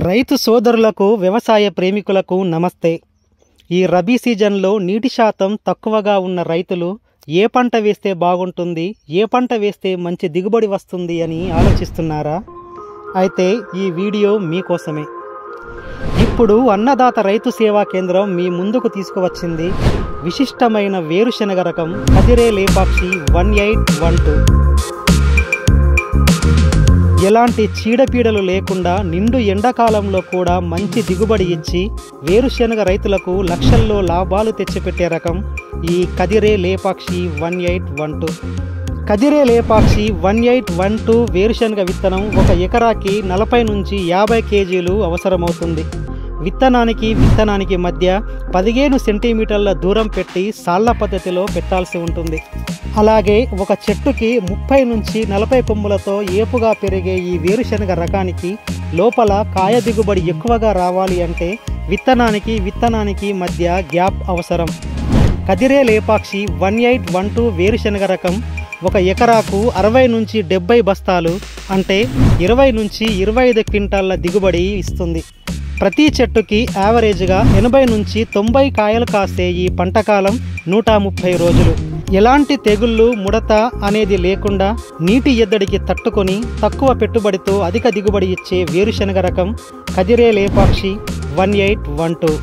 రైతు సోదరులకు వ్యవసాయ ప్రేమికులకు నమస్తే ఈ రబీ సీజన్లో నీటి శాతం తక్కువగా ఉన్న రైతులు ఏ పంట వేస్తే బాగుంటుంది ఏ పంట వేస్తే మంచి దిగుబడి వస్తుంది అని ఆలోచిస్తున్నారా అయితే ఈ వీడియో మీకోసమే ఇప్పుడు అన్నదాత రైతు సేవా కేంద్రం మీ ముందుకు తీసుకువచ్చింది విశిష్టమైన వేరుశనగ రకం Kadiri Lepakshi one eight one two ఎలాంటి చీడపీడలు లేకుండా నిండు ఎండాకాలంలో కూడా మంచి దిగుబడి ఇచ్చి వేరుశనగ రైతులకు లక్షల్లో లాభాలు తెచ్చిపెట్టే రకం ఈ Kadiri Lepakshi one eight one two Kadiri Lepakshi one eight one two వేరుశనగ విత్తనం ఒక ఎకరాకి నలభై నుంచి యాభై కేజీలు అవసరమవుతుంది విత్తనానికి విత్తనానికి మధ్య పదిహేను సెంటీమీటర్ల దూరం పెట్టి సాళ్ల పద్ధతిలో పెట్టాల్సి ఉంటుంది అలాగే ఒక చెట్టుకి ముప్పై నుంచి నలభై కొమ్ములతో ఏపుగా పెరిగే ఈ వేరుశనగ రకానికి లోపల కాయ దిగుబడి ఎక్కువగా రావాలి అంటే విత్తనానికి విత్తనానికి మధ్య గ్యాప్ అవసరం Kadiri Lepakshi one eight one two వేరుశనగ రకం ఒక ఎకరాకు అరవై నుంచి డెబ్బై బస్తాలు అంటే ఇరవై నుంచి ఇరవై ఐదు క్వింటాళ్ళ దిగుబడి ఇస్తుంది ప్రతి చెట్టుకి యావరేజ్గా ఎనభై నుంచి తొంభై కాయలు కాసే ఈ పంటకాలం నూట ముప్పై రోజులు ఎలాంటి తెగుళ్ళు ముడత అనేది లేకుండా నీటి ఎద్దడికి తట్టుకొని తక్కువ పెట్టుబడితో అధిక దిగుబడి ఇచ్చే వేరుశనగ రకం Kadiri Lepakshi one eight one two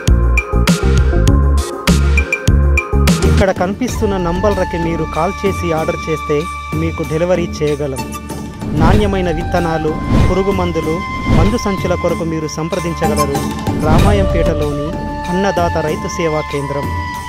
ఇక్కడ కనిపిస్తున్న నంబర్లకి మీరు కాల్ చేసి ఆర్డర్ చేస్తే మీకు డెలివరీ చేయగలం నాణ్యమైన విత్తనాలు పురుగు మందులు మందు సంచుల కొరకు మీరు సంప్రదించగలరు రామాయంపేటలోని అన్నదాత రైతు సేవా కేంద్రం